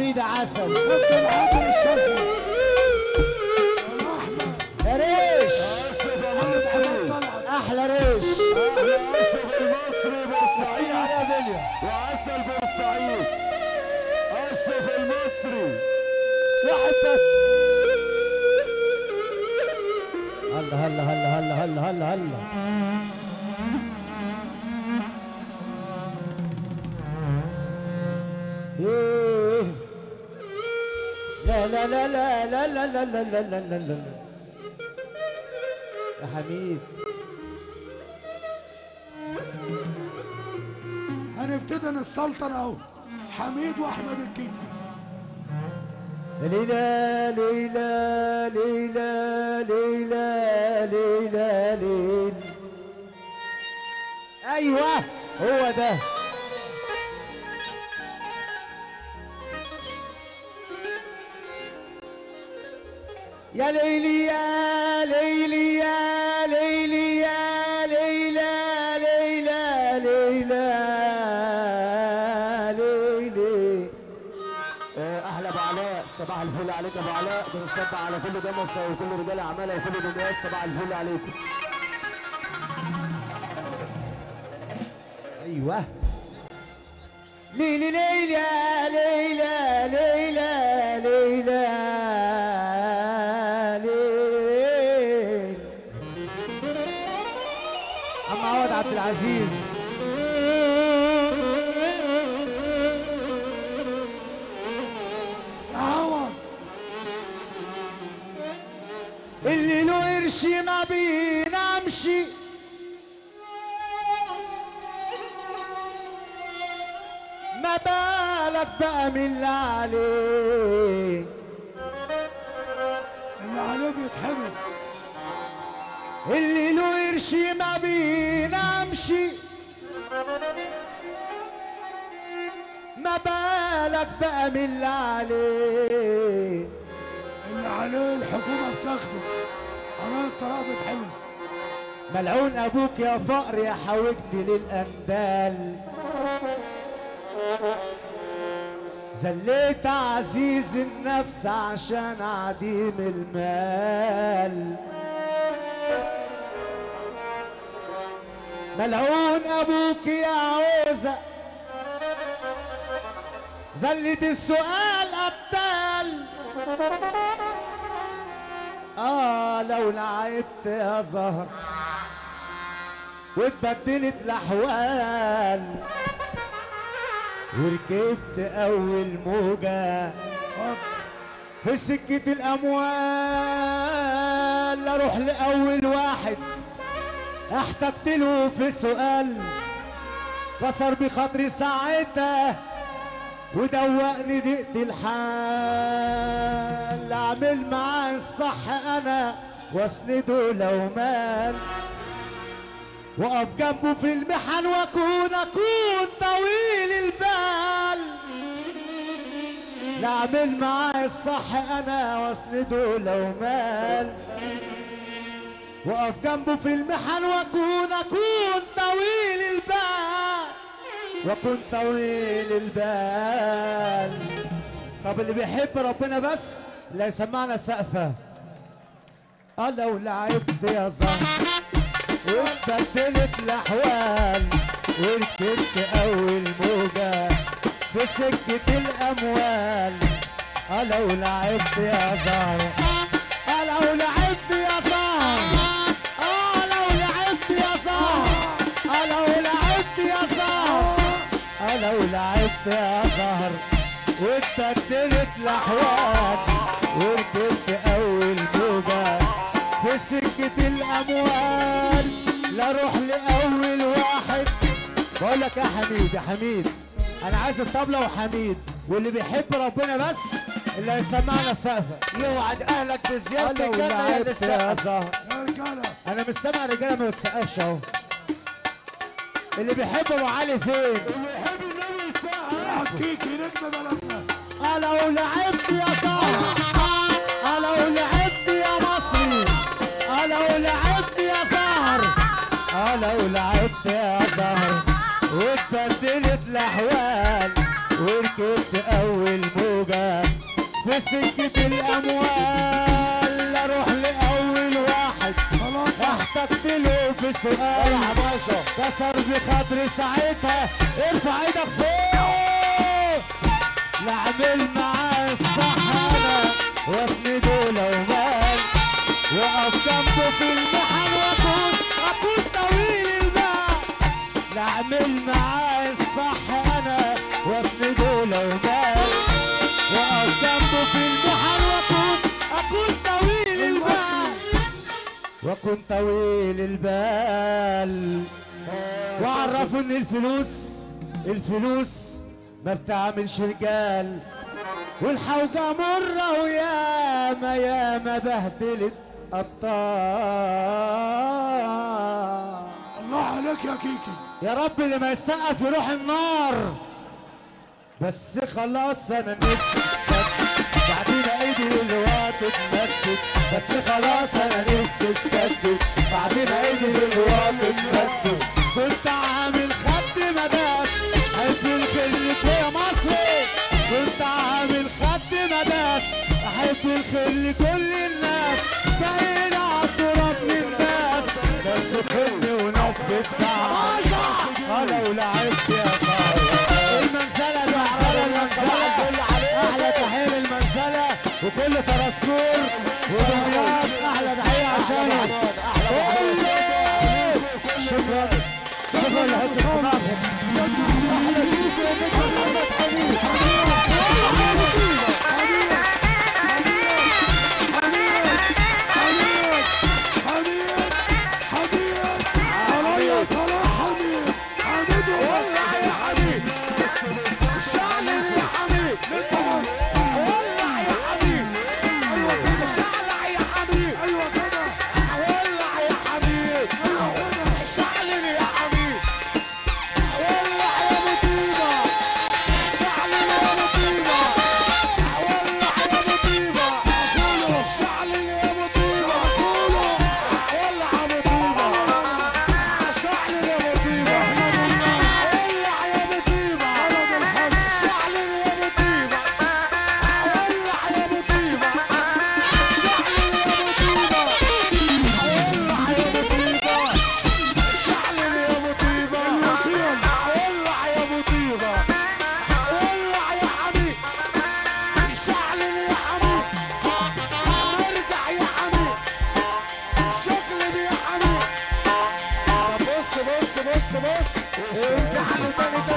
حميدة عسل كابتن عادل الشاذلي يا احمد يا ريش اشرف يا محمد مصري طلعت احلى ريش احلى اشرف المصري بورسعيد يا بليا وعسل بورسعيد اشرف المصري واحد بس هلا هلا هلا هلا هلا هلا هلا إيه. لا لا لا لا لا لا لا لا لا لا لا لا يا حميد هنبتدي السلطنه اهو حميد واحمد الكيكي ليلى ليلى ليلى ليلى ليلى ليل ايوه هو ده يا ليلي يا ليلي يا ليلي يا ليلى ليلى ليلى ليلي آه، اهلا ابو علاء صباح الفل عليك يا ابو علاء بنصب على كل جمصه وكل رجال اعمالها وكل دنيات صباح الفل عليكم ايوه ليلي ليلى ليلى ليلى ليلى ليل عم عوض عبد العزيز يا عوض اللي له قرش ما بينامش ما بالك بقى من اللي عليه اللي عليه بيتحبس اللي له قرش ما بينامش ما بالك بقى من اللي عليه اللي عليه الحكومه بتاخده قناه الطلاق بيتحبس ملعون ابوك يا فقر يا حاوجت للاندال زليت عزيز النفس عشان عديم المال ملعون ابوك يا عوزة زلت السؤال قتال اه لو لعبت يا زهر واتبدلت الاحوال وركبت اول موجه اتفضل. في سكة الأموال أروح لأول واحد احتجت له في سؤال كسر بخاطري ساعتها ودوقني ضيقت الحال أعمل معاه الصح أنا واسنده لو مال وأقف جنبه في المحن وأكون أكون طويل البال لا اعمل معاه الصح انا واسنده لو مال واقف جنبه في المحن واكون اكون طويل البال واكون طويل البال طب اللي بيحب ربنا بس لا يسمعنا سقفه اه لو لعبت يا زهر واتبدلت الاحوال وركبت اول موجه في سكة الأموال آه لو لعبت يا زهر آه لو لعبت يا زهر آه لو لعبت يا زهر آه لو لعبت يا زهر آه لو لعبت يا زهر واتبدلت الأحوال وركبت أول موجة في سكة الأموال لا أروح لأول واحد بقول لك يا حميد يا حميد انا عايز الطبله وحميد واللي بيحب ربنا بس اللي هيسمعنا السقفه يوعد اهلك بزياده قال لو الجنه يا اللي لعبت يا تسقف زهر يا رجاله انا مش سامع رجاله ما بتسقفش اهو اللي بيحب ابو علي فين اللي يحب النبي يسقف يا كيكي نجم بلدنا آه لو لعبت يا زهر آه لو لعبت يا مصري آه لو لعبت يا زهر آه لو لعبت يا زهر واتبدلت الاحوال وركبت اول موجه سكة الأموال أروح لأول واحد خلاص احتجت له في سؤال كسر بخاطري ساعتها ارفع ايدك فوق لا اعمل معاه الصح انا واسنده لو مال واقف جنبه في المحن واكون اكون طويل البال لا اعمل معاه الصح انا واسنده لو مال واقف جنبه في المحن واكون اكون طويل البال واكون طويل البال واعرفوا ان الفلوس الفلوس ما بتعملش رجال والحوجة مرة وياما ياما بهدلت أبطال الله عليك يا كيكي يا رب اللي ما يسقف يروح النار بس خلاص انا نفسي السد بعدين ايدي الوقت اتمدد بس خلاص انا نفسي السد بعدين ايدي الوقت اتمدد كنت عامل خد مداس حب الخل يا مصري كنت عامل خد مداس احب الخل كل الناس كاين عالتراب من ناس ناس بتحبني وناس بتدعم اه لو لعبت يا صاحبي المنزلة المنزلة المنزلة أحلى تحية للمنزلة وكل فرسكور ودمياط أحلى تحية عشانهم كله. شكرا شكرا لحسن استماعكم أحلى كيكي ونجم محمد حبيب حميد حميد حميد عليا طلع حميد حميد ولع يا حبيب شعلل يا حبيب ولع يا حبيب شعلع يا حبيب ايوه كده ولع يا حبيب شعلل يا حبيب ولع يا مطيبة شعلل يا مطيبة ولع يا مطيبة شعلل يا مطيبة ولع مطيبة شعلل يا مطيبة ولع يا مطيبة شعلل يا مطيبة ولع يا مطيبة شعلل يا مطيبة ولع يا مطيبة شعلل يا مطيبة ولع يا مطيبة ولع يا حبيب شعلل يا حبيب ارجع يا حبيب شكلي يا حبيب طب بص بص بص بص ارجع له تاني